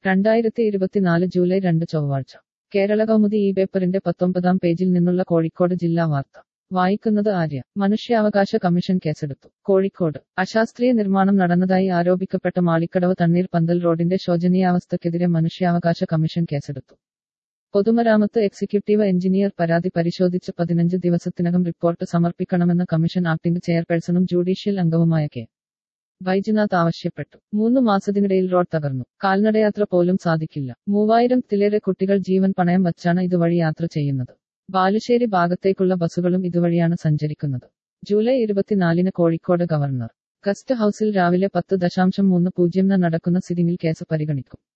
രണ്ടായിരത്തി ഇരുപത്തിനാല് ജൂലൈ രണ്ട് ചൊവ്വാഴ്ച കേരള കൗമുദി ഈ പേപ്പറിന്റെ പത്തൊമ്പതാം പേജിൽ നിന്നുള്ള കോഴിക്കോട് ജില്ലാ വാർത്ത വായിക്കുന്നത് ആര്യ മനുഷ്യാവകാശ കമ്മീഷൻ കേസെടുത്തു കോഴിക്കോട് അശാസ്ത്രീയ നിർമ്മാണം നടന്നതായി ആരോപിക്കപ്പെട്ട മാളിക്കടവ് തണ്ണീർ പന്തൽ റോഡിന്റെ ശോചനീയാവസ്ഥക്കെതിരെ മനുഷ്യാവകാശ കമ്മീഷൻ കേസെടുത്തു പൊതുമരാമത്ത് എക്സിക്യൂട്ടീവ് എഞ്ചിനീയർ പരാതി പരിശോധിച്ച് പതിനഞ്ച് ദിവസത്തിനകം റിപ്പോർട്ട് സമർപ്പിക്കണമെന്ന് കമ്മീഷൻ ആക്ടിംഗ് ചെയർപേഴ്സണും ജുഡീഷ്യൽ അംഗവുമായ കെ വൈദ്യനാഥ് ആവശ്യപ്പെട്ടു മൂന്ന് മാസത്തിനിടയിൽ റോഡ് തകർന്നു കാൽനടയാത്ര പോലും സാധിക്കില്ല മൂവായിരത്തിലേറെ കുട്ടികൾ ജീവൻ പണയം വച്ചാണ് ഇതുവഴി യാത്ര ചെയ്യുന്നത് ബാലുശ്ശേരി ഭാഗത്തേക്കുള്ള ബസ്സുകളും ഇതുവഴിയാണ് സഞ്ചരിക്കുന്നത് ജൂലൈ ഇരുപത്തിനാലിന് കോഴിക്കോട് ഗവർണർ ഗസ്റ്റ് ഹൌസിൽ രാവിലെ പത്ത് ദശാംശം മൂന്ന് പൂജ്യം നടക്കുന്ന സിറ്റിംഗിൽ കേസ് പരിഗണിക്കും